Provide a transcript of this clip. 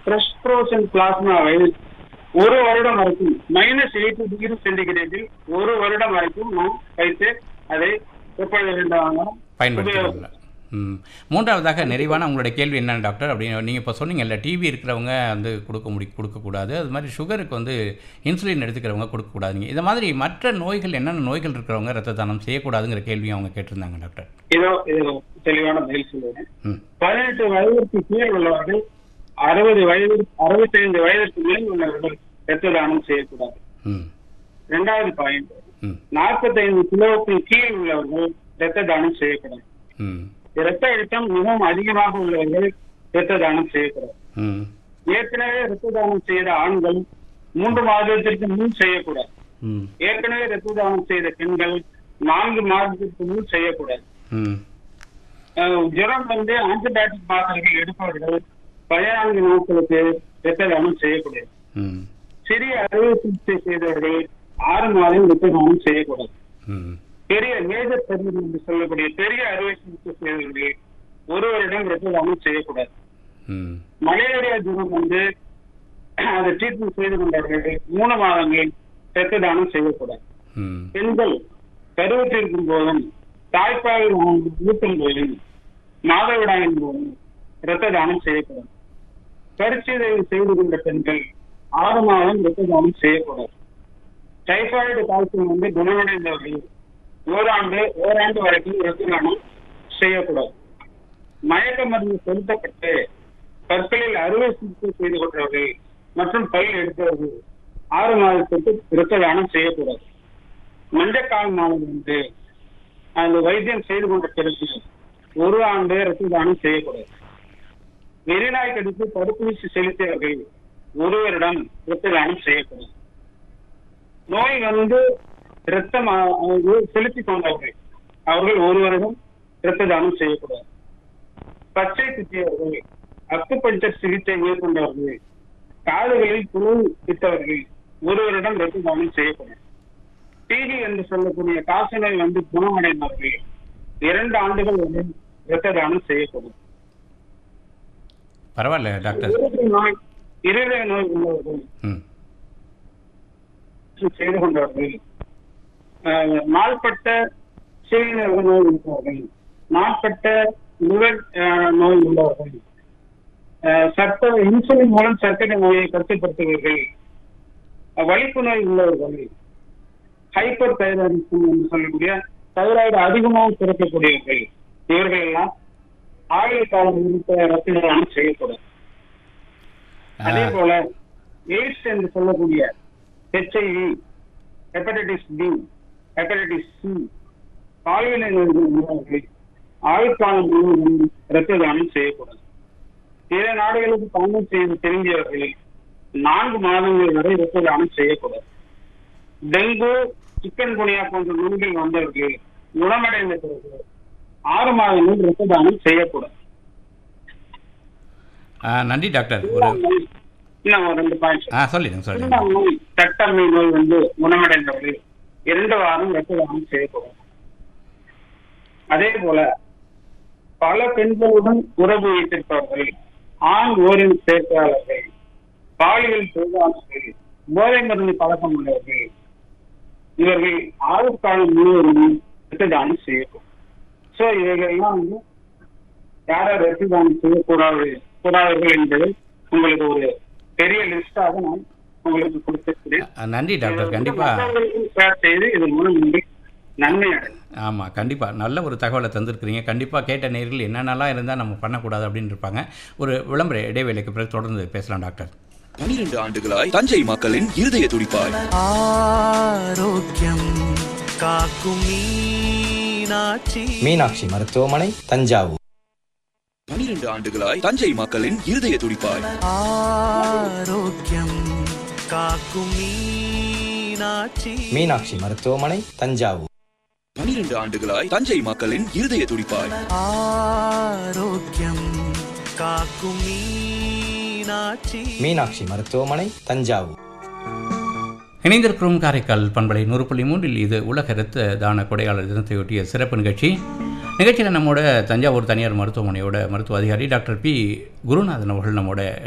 fresh frozen பிளாஸ்மாவை ஒரு வருடம் வரைக்கும் மைனஸ் எயிட்டி டிகிரி சென்டிகிரேடில் ஒரு வருடம் வரைக்கும் நாம் வைத்து அதை எப்பொழுது வேண்டாம் பயன்படுத்திக்கலாம் ம் மூன்றாவதாக நிறைவான உங்களுடைய கேள்வி என்னென்ன டாக்டர் அப்படின்னு நீங்கள் இப்போ சொன்னீங்கல்ல டிவி இருக்கிறவங்க வந்து கொடுக்க முடி கொடுக்கக்கூடாது அது மாதிரி சுகருக்கு வந்து இன்சுலின் எடுத்துக்கிறவங்க கொடுக்கக்கூடாதுங்க இந்த மாதிரி மற்ற நோய்கள் என்னென்ன நோய்கள் இருக்கிறவங்க ரத்த தானம் செய்யக்கூடாதுங்கிற கேள்வியும் அவங்க கேட்டிருந்தாங்க டாக்டர் இதோ இது தெளிவான பதில் சொல்லுவேன் ம் பதினெட்டு வயதிற்கு கீழ் உள்ளவர்கள் அறுபது வயது அறுபத்தைந்து வயதிற்கு மேல் உள்ளவர்கள் இரத்த தானம் செய்யக்கூடாது ம் இரண்டாவது பாயிண்ட் ம் நாற்பத்தைந்து கிலோவுக்கு கீழ் உள்ளவர்கள் இரத்த தானம் செய்யக்கூடாது ம் இரத்த அழுத்தம் மிகவும் அதிகமாக உள்ளவர்கள் இரத்த தானம் செய்யக்கூடாது ம் ஏற்கனவே இரத்த தானம் செய்த ஆண்கள் மூன்று மாதத்திற்கு முன் செய்யக்கூடாது ம் ஏற்கனவே இரத்த தானம் செய்த பெண்கள் நான்கு மாதத்திற்கு முன் செய்யக்கூடாது ம் அஹ் ஜுரம் வந்து ஆன்டிபயோட்டிக் மாத்திரைகள் எடுப்பவர்கள் பதினான்கு நாட்களுக்கு இரத்த தானம் செய்யக்கூடாது ம் சிறிய அறுவை சிகிச்சை செய்தவர்கள் ஆறு மாதம் இரத்த தானம் செய்யக்கூடாது ம் பெரிய மேஜர் சர்ஜரி என்று சொல்லக்கூடிய பெரிய அறுவை சிகிச்சை செய்தவர்கள் ஒரு வருடம் இரத்த தானம் செய்யக்கூடாது ம் மலேரியா ஜுரம் வந்து அதை ட்ரீட்மெண்ட் செய்து கொண்டவர்கள் மூணு மாதங்கள் இரத்த தானம் செய்யக்கூடாது ம் பெண்கள் கருவற்றிருக்கும் போதும் தாய்ப்பால் ஊட்டும் போதும் மாதவிடாயின் போதும் இரத்த தானம் செய்யக்கூடாது பரிசீலனை செய்து கொண்ட பெண்கள் ஆறு மாதம் இரத்த தானம் செய்யக்கூடாது டைபாய்டு காய்ச்சல் வந்து குணமடைந்தவர்கள் ஓராண்டு ஓராண்டு வரைக்கும் இரத்த தானம் செய்யக்கூடாது மயக்க மருந்து செலுத்தப்பட்டு பற்களில் அறுவை சிகிச்சை செய்து கொண்டவர்கள் மற்றும் பல் எடுத்தவர்கள் ஆறு மாதத்திற்கு இரத்த தானம் செய்யக்கூடாது மஞ்சக்கால் மாதம் வந்து அந்த வைத்தியம் செய்து கொண்ட பிறகு ஒரு ஆண்டு இரத்த தானம் செய்யக்கூடாது வெறிநாய் கடித்து தடுப்பூசி செலுத்தியவர்கள் ஒருவரிடம் இரத்த தானம் செய்யக்கூடாது நோய் வந்து இரத்தம் செலுத்திக் கொண்டவர்கள் அவர்கள் ஒருவரிடம் இரத்த தானம் செய்யக்கூடாது பச்சை குத்தியவர்கள் அக்குப்பஞ்சர் சிகிச்சை மேற்கொண்டவர்கள் காதுகளில் புழு இட்டவர்கள் ஒருவரிடம் இரத்த தானம் செய்யக்கூடாது டிவி என்று சொல்லக்கூடிய காசநோய் வந்து குணமடைந்தவர்கள் இரண்டு ஆண்டுகள் வரை இரத்த தானம் செய்யக்கூடும் பரவாயில்ல டாக்டர் இருதய நோய் இருதய நோய் உள்ளவர்கள் ம் செய்து கொண்டவர்கள் அஹ், நாள்பட்ட சிறுநீரக நோய் உள்ளவர்கள் நாட்பட்ட லிவர் அஹ், நோய் உள்ளவர்கள் அஹ், சர்க்கரை இன்சுலின் மூலம் சர்க்கரை நோயை கட்டுப்படுத்துவர்கள் அஹ், வலிப்பு நோய் உள்ளவர்கள் ஹைப்பர் தைராய்டிசம் என்று சொல்லக்கூடிய தைராய்டு அதிகமாக சுரக்கக்கூடியவர்கள் இவர்கள் எல்லாம் ஆயுள் காலம் இருக்க ரத்த தானம் செய்யக்கூடாது அதே போல எய்ட்ஸ் என்று சொல்லக்கூடிய HIV hepatitis B hepatitis C பாலியல் நோய்கள் உள்ளவர்கள் ஆயுட்காலம் முழுவதும் இரத்த தானம் செய்யக்கூடாது பிற நாடுகளுக்கு பயணம் செய்து தெரிஞ்சவர்கள் நான்கு மாதங்கள் வரை இரத்த தானம் செய்யக்கூடாது டெங்கு சிக்கன் குனியா போன்ற நோய்கள் வந்தவர்கள் குணமடைந்த பிறகு ஆறு மாதங்கள் இரத்த தானம் செய்யக்கூடாது ஆ, நன்றி டாக்டர் ஒரு இன்னும் ஒரு ரெண்டு பாயிண்ட் ஆ சொல்லிடுங்க சொல்லிடுங்க நோய் தட்டம்மை நோய் வந்து குணமடைந்தவர்கள் இரண்டு வாரம் இரத்த தானம் செய்யக்கூடாது அதே போல பல பெண்களுடன் உறவு வைத்திருப்பவர்கள் ஆண் ஓரின் சேர்க்கையாளர்கள் பாலியல் தொழிலாளர்கள் போதை மருந்து பழக்கம் உள்ளவர்கள் இவர்கள் ஆயுட்காலம் முழுவதும் இரத்த தானம் செய்யக்கூடும் சோ இவைகள்லாம் வந்து யார் யார் இரத்த தானம் செய்யக்கூடாது கூடாதவர்கள் என்பது உங்களுக்கு ஒரு பெரிய லிஸ்டாக நான் உங்களுக்கு கொடுத்திருக்கிறேன் ஆ, நன்றி டாக்டர் கண்டிப்பாக மற்றவர்களுக்கும் ஷேர் செய்து இதன் மூலம் நீங்கள் நன்மை அடையும் ஆமாம் கண்டிப்பாக நல்ல ஒரு தகவலை தந்திருக்கிறீங்க கண்டிப்பாக கேட்ட நேர்கள் என்னென்னலாம் இருந்தால் நம்ம பண்ணக்கூடாது அப்படின்னு இருப்பாங்க ஒரு விளம்பர இடைவேளைக்கு பிறகு தொடர்ந்து பேசலாம் டாக்டர் பனிரெண்டு ஆண்டுகளாய் தஞ்சை மக்களின் இருதய துடிப்பாய் ஆரோக்கியம் காக்கும் மீனாட்சி மீனாட்சி மருத்துவமனை தஞ்சாவூர் பனிரெண்டு ஆண்டுகளாய் தஞ்சை மக்களின் இருதய துடிப்பாய் ஆரோக்கியம் காக்கும் மீனாட்சி மீனாட்சி மருத்துவமனை தஞ்சாவூர் பனிரெண்டு ஆண்டுகளாய் தஞ்சை மக்களின் இருதய துடிப்பாய் ஆரோக்கியம் காக்கும் மீனாட்சி மீனாட்சி மருத்துவமனை தஞ்சாவூர் இணைந்திருக்கிறோம் காரைக்கால் பண்பலை நூறு புள்ளி மூன்றில் இது உலக இரத்த தான கொடையாளர் தினத்தையொட்டிய சிறப்பு நிகழ்ச்சி நிகழ்ச்சியில் நம்மோட தஞ்சாவூர் தனியார் மருத்துவமனையோட மருத்துவ அதிகாரி டாக்டர் பி குருநாதன் அவர்கள் நம்மோட